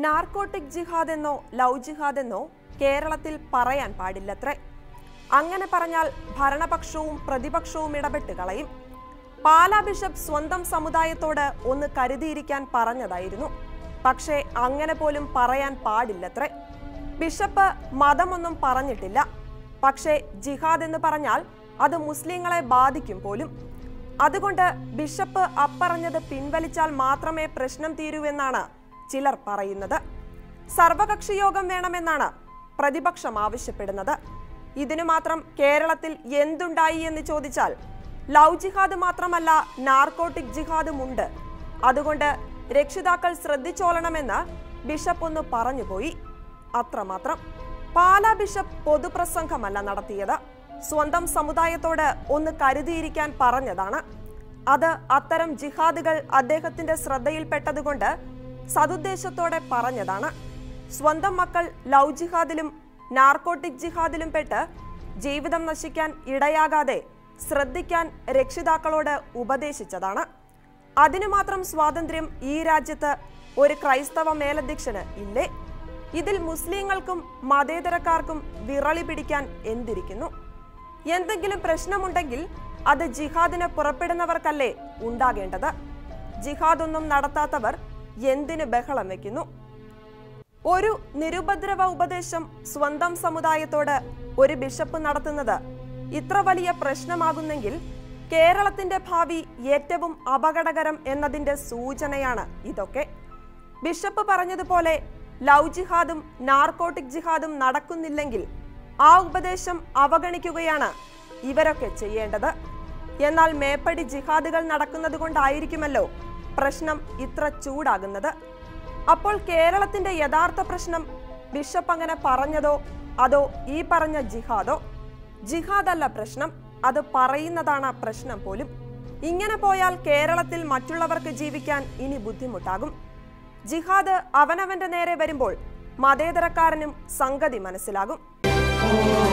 narcotic ജിഹാദ് എന്നോ love ജിഹാദ് എന്നോ കേരളത്തിൽ പറയാൻ പാടില്ലത്രേ അങ്ങനെ പറഞ്ഞാൽ ഭരണപക്ഷവും പ്രതിപക്ഷവും ഇടപെട്ട് കളയും പാലാ ബിഷപ്പ് സ്വന്തം സമുദായത്തോട് ഒന്ന് കരുതിയിരിക്കാൻ പറഞ്ഞതായിരുന്നു പക്ഷേ അങ്ങനെ പോലും പറയാൻ പാടില്ലത്രേ ബിഷപ്പ് മതമൊന്നും പറഞ്ഞിട്ടില്ല പക്ഷേ ജിഹാദ് എന്ന് പറഞ്ഞാൽ അത് മുസ്ലിങ്ങളെ ബാധിക്കും പോലും അതുകൊണ്ട് ബിഷപ്പ് അപ്പറഞ്ഞത് പിൻവലിച്ചാൽ മാത്രമേ പ്രശ്നം തീരൂവെന്നാണ് ചിലർ പറയുന്നത് സർവകക്ഷി യോഗം വേണമെന്നാണ് പ്രതിപക്ഷം ആവശ്യപ്പെടുന്നത് ഇതിനു മാത്രം കേരളത്തിൽ എന്തുണ്ടായി എന്ന് ചോദിച്ചാൽ ലവ് ജിഹാദ് മാത്രമല്ല നാർക്കോട്ടിക് ജിഹാദും ഉണ്ട് അതുകൊണ്ട് രക്ഷിതാക്കൾ ശ്രദ്ധിച്ചോളണമെന്ന് ബിഷപ്പ് ഒന്ന് പറഞ്ഞുപോയി അത്രമാത്രം പാലാ ബിഷപ്പ് പൊതുപ്രസംഗമല്ല നടത്തിയത് സ്വന്തം സമുദായത്തോട് ഒന്ന് കരുതിയിരിക്കാൻ പറഞ്ഞതാണ് അത് അത്തരം ജിഹാദുകൾ അദ്ദേഹത്തിന്റെ ശ്രദ്ധയിൽപ്പെട്ടതുകൊണ്ട് സതുദ്ദേശത്തോടെ പറഞ്ഞതാണ് സ്വന്തം മക്കൾ ലവ് ജിഹാദിലും നാർക്കോട്ടിക് ജിഹാദിലും പെട്ട് ജീവിതം നശിക്കാൻ ഇടയാകാതെ ശ്രദ്ധിക്കാൻ രക്ഷിതാക്കളോട് ഉപദേശിച്ചതാണ് അതിനു മാത്രം സ്വാതന്ത്ര്യം ഈ രാജ്യത്ത് ഒരു ക്രൈസ്തവ മേലധ്യക്ഷന് ഇല്ലേ ഇതിൽ മുസ്ലിങ്ങൾക്കും മതേതരക്കാർക്കും വിറളി പിടിക്കാൻ എന്തിരിക്കുന്നു എന്തെങ്കിലും പ്രശ്നമുണ്ടെങ്കിൽ അത് ജിഹാദിന് പുറപ്പെടുന്നവർക്കല്ലേ ഉണ്ടാകേണ്ടത് ജിഹാദൊന്നും നടത്താത്തവർ എന്തിന് ബഹളം വെക്കുന്നു ഒരു നിരുപദ്രവ ഉപദേശം സ്വന്തം സമുദായത്തോട് ഒരു ബിഷപ്പ് നടത്തുന്നത് ഇത്ര വലിയ പ്രശ്നമാകുന്നെങ്കിൽ കേരളത്തിന്റെ ഭാവി ഏറ്റവും അപകടകരം എന്നതിന്റെ സൂചനയാണ് ഇതൊക്കെ ബിഷപ്പ് പറഞ്ഞതുപോലെ ലവ് ജിഹാദും നാർക്കോട്ടിക് ജിഹാദും നടക്കുന്നില്ലെങ്കിൽ ആ ഉപദേശം അവഗണിക്കുകയാണ് ഇവരൊക്കെ ചെയ്യേണ്ടത് എന്നാൽ മേപ്പടി ജിഹാദുകൾ നടക്കുന്നത് കൊണ്ടായിരിക്കുമല്ലോ പ്രശ്നം ഇത്ര ചൂടാകുന്നത് അപ്പോൾ കേരളത്തിന്റെ യഥാർത്ഥ പ്രശ്നം ബിഷപ്പ് അങ്ങനെ പറഞ്ഞതോ അതോ ഈ പറഞ്ഞ ജിഹാദോ ജിഹാദ് അല്ല പ്രശ്നം അത് പറയുന്നതാണ് പ്രശ്നം പോലും ഇങ്ങനെ പോയാൽ കേരളത്തിൽ മറ്റുള്ളവർക്ക് ജീവിക്കാൻ ഇനി ബുദ്ധിമുട്ടാകും ജിഹാദ് അവനവന്റെ നേരെ വരുമ്പോൾ മതേതരക്കാരനും സംഗതി മനസ്സിലാകും